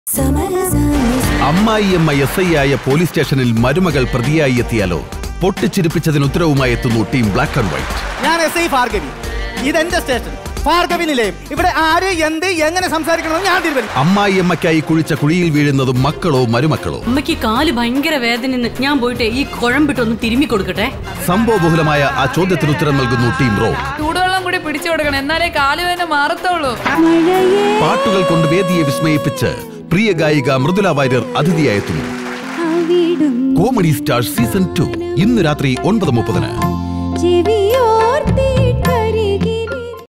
അമ്മായിയമ്മ S I ആയ police സ്റ്റേഷനിൽ മരുമകൾ പ്രതിയായി എത്തിയാലോ പൊട്ടിച്ചിരിപ്പിച്ചതിന് ഉത്തരവുമായി എത്തുന്നു ടീം ബ്ലാക്ക് ആൻഡ് വൈറ്റ് ഞാൻ എസ് ഐ ഭാർഗവി ഇതെന്റെ സ്റ്റേഷൻ ഭാർഗവി നിലയം ഇവിടെ ആര് എന്ത് എങ്ങനെ സംസാരിക്കണമെന്ന് ഞാൻ തീരുമാനിക്കും അമ്മായിയമ്മയ്ക്കായി കുഴിച്ച കുഴിയിൽ വീഴുന്നതും മക്കളോ മരുമക്കളോ അമ്മയ്ക്ക് കാല് ഭയങ്കര വേദന ഞാൻ പോയിട്ട് ഈ കുഴമ്പിട്ടൊന്ന് തിരുമ്മി കൊടുക്കട്ടെ സംഭവബഹുലമായ ആ ചോദ്യത്തിന് ഉത്തരം നൽകുന്നു ടീം റോക്ക് ചൂടുവെള്ളം കൂടി പിടിച്ചു കൊടുക്കണം എന്നാലേ കാലുവേദന മാറത്തുള്ളൂ പാട്ടുകൾ കൊണ്ട് വേദിയെ വിസ്മയിപ്പിച്ച് പ്രിയ ഗായിക മൃദുല വാര്യർ അതിഥിയായെത്തുന്നു കോമഡി സ്റ്റാർ സീസൺ ടു ഇന്ന് രാത്രി ഒൻപത് മുപ്പതിന് ചെവിയോർത്തിടും